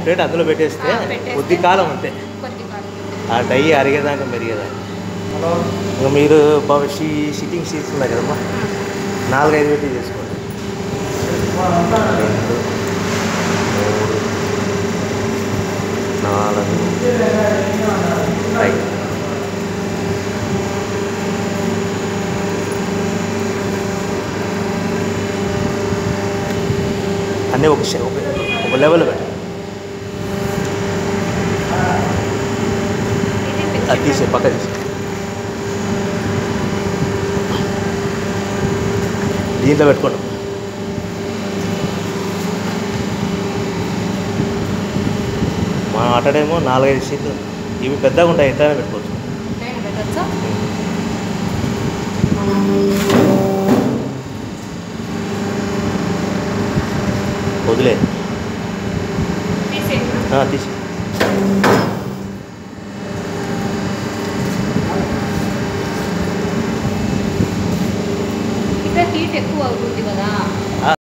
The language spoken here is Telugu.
ప్లేట్ అందులో పెట్టేస్తే ఆ, పెట్టేస్తే కొద్ది కాలం అంతే కొద్ది కాలం ఆ డై అరిగేదాకా మెరిగేదాకా ఇంకా మీరు బాగా షీ సిట్టింగ్ షీట్స్ ఉన్నాయి కదమ్మా నాలుగైదు పెట్టి చేసుకోండి రెండు మూడు నాలుగు ఐదు అన్నీ ఒక షే- ఒక ఒక లెవెల్ పెట్టండి ఇది అది తీసే పక్క తీసే దీంట్లో పెట్టుకోండి మా అటడేమో నాలుగైదు సీట్లు ఇవి పెద్దగా ఉంటాయి ఎంతైనా పెట్టుకోవచ్చు నేను పెట్టచ్చా వదిలే తీసేయండి ఆ, తీసి ఇక్కడ హీట్ ఎక్కువ అవుతుంది కదా